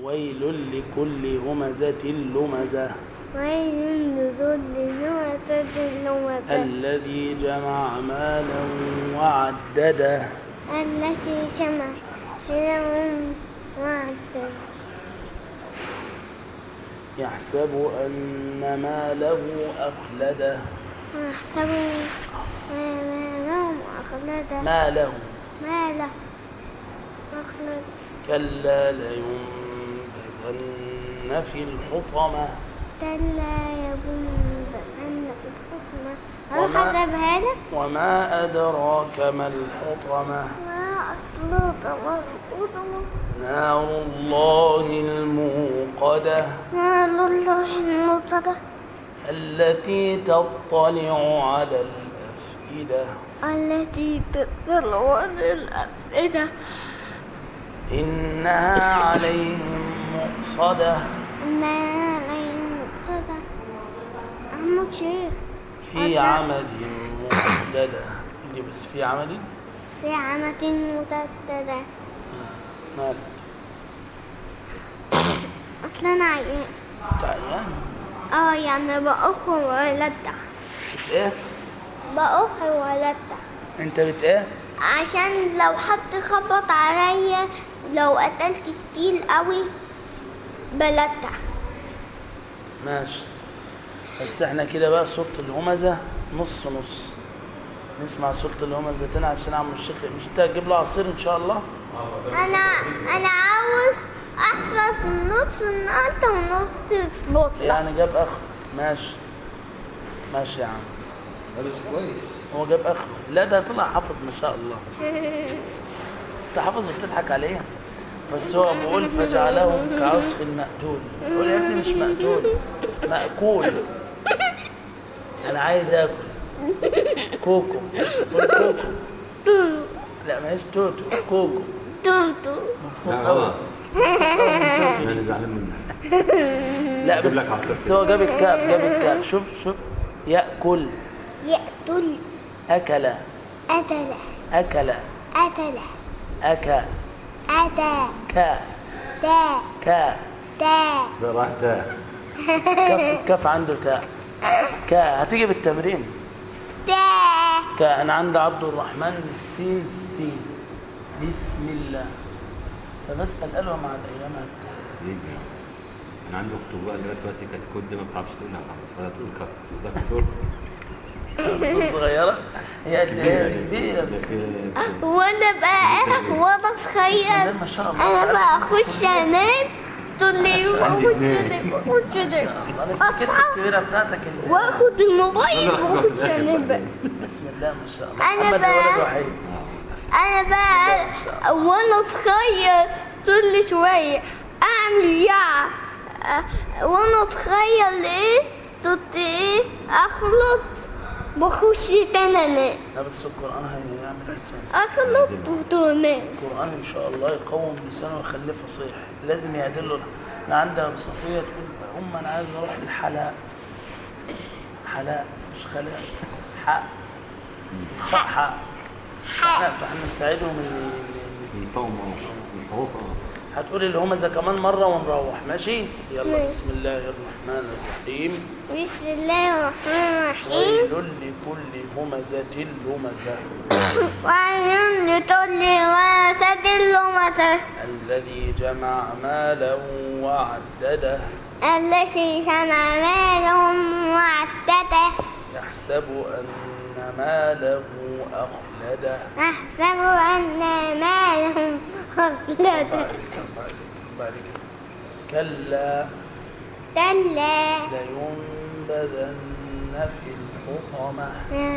ويل لكل همزة لمزة ويل لكل همزة لمزة الذي جمع مالا وعدده التي جمع يوم وعد يحسب أن ماله أخلده ويحسب أمامهم أخلده ماله ما له أخلد كلا لينبذن في الحطمة كلا يبن بأن في الحكمة هل وما- حسبها لك؟ وما أدراك ما الحطمة ما أطلق والقدم نار الله الموقدة ما الله المرتضى التي تطلع على الأفئدة التي تطلع على الأفئدة إنها عليهم مؤصدة إنها غير مرتضى أحمد شيخ في عمد ممددة اللي بس في عمد في عمة متددة مالك أصلا أنا عيان تعيان اه يعني بأخ ولدة بت ايه بأخ ولدة انت بت ايه عشان لو حد خبط عليا لو قتلت كتير قوي بلدع ماشي بس احنا كده بقى صوت الهمزة نص نص نسمع صوت الهمزة تاني عشان عم الشيخ مش انت هتجيب له عصير ان شاء الله انا انا عاوز احفظ نص النقطة ونص البطلة يعني جاب اخر ماشي ماشي يا عم لا بس كويس هو جاب اخر لا ده طلع حافظ ما شاء الله انت حافظ وبتضحك عليه بس هو بيقول فجعلهم كعصف مأكول يقول يا ابني مش مقتول مأكول انا عايز اكل كوكو قول كوكو لا ما هيش توتو كوكو توتو مبسوط لا قوي غلط انا زعلان منك لا بس جيب لك عصير بس هو جاب الكاف جاب الكاف شوف شوف يأكل يقتل أكل قتل أكل قتل أكا أتى كا تا كا تا ده راح ده كف الكف عنده تاء كا هتيجي بالتمرين تا كا أنا عند عبد الرحمن السين سين بسم الله فبس أسأله مع الأيام هت- حبيبي انا عندي اخت بقى لغايه دلوقتي كانت كود ما بتعرفش تقولها خالص ولا تقول كات تقول دكتور صغيرة هي قد إيه كبيرة بس وانا بقى وانا بسم صغير الله ما شاء الله انا بقى اخش انام طول اليوم عندي اخش اتنين. انام اخش انام أنا افتكرت الكبيرة بتاعتك اللي واخد الموبايل لا، لا، واخش لا، لا، انام بقى بسم الله ما شاء الله أنا محمد بقى- الولد وحيد انا بقى وانا صغير كل شويه اعمل يا أه، وانا صغير ايه كنت ايه اخلط بخش تاني انام لا بس القرآن هيعمل لسان اخلط وتنام القرآن إن شاء الله يقوم لسانه ويخليه فصيح لازم يعدل له أنا عندها أبو صفية تقول أم أنا عايز أروح الحلاق حلاق مش خلاق حق حق حق حق فاحنا نساعدهم ان من طوم من حروف اه هتقول الهمزه كمان مره ونروح ماشي يلا ماشي. بسم الله الرحمن الرحيم بسم الله الرحمن الرحيم ويل لكل همزه لمزه وعين لكل واسد لمسة الذي جمع مالا وعدده التي سمع مالهم وعدته يحسب ان ماله اخلده أحسب أن مالهم خلده بعد كده كلا كلا لينبذن في الحطمه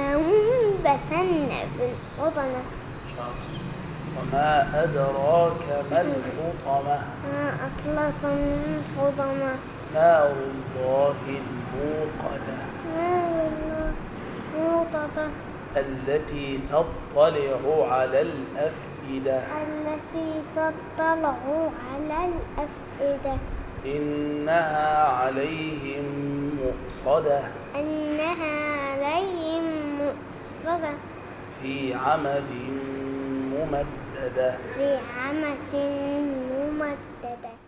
ينبثن في الحضنة شاطر وما أدراك ما الحطمة ما أطلق الحضنة نار الله الموقدة نار الله موقدة التي تطلع على الأفئدة التي تطلع على الأفئدة إنها عليهم مؤصدة أنها عليهم مؤصدة في عمد ممددة في عمة ممددة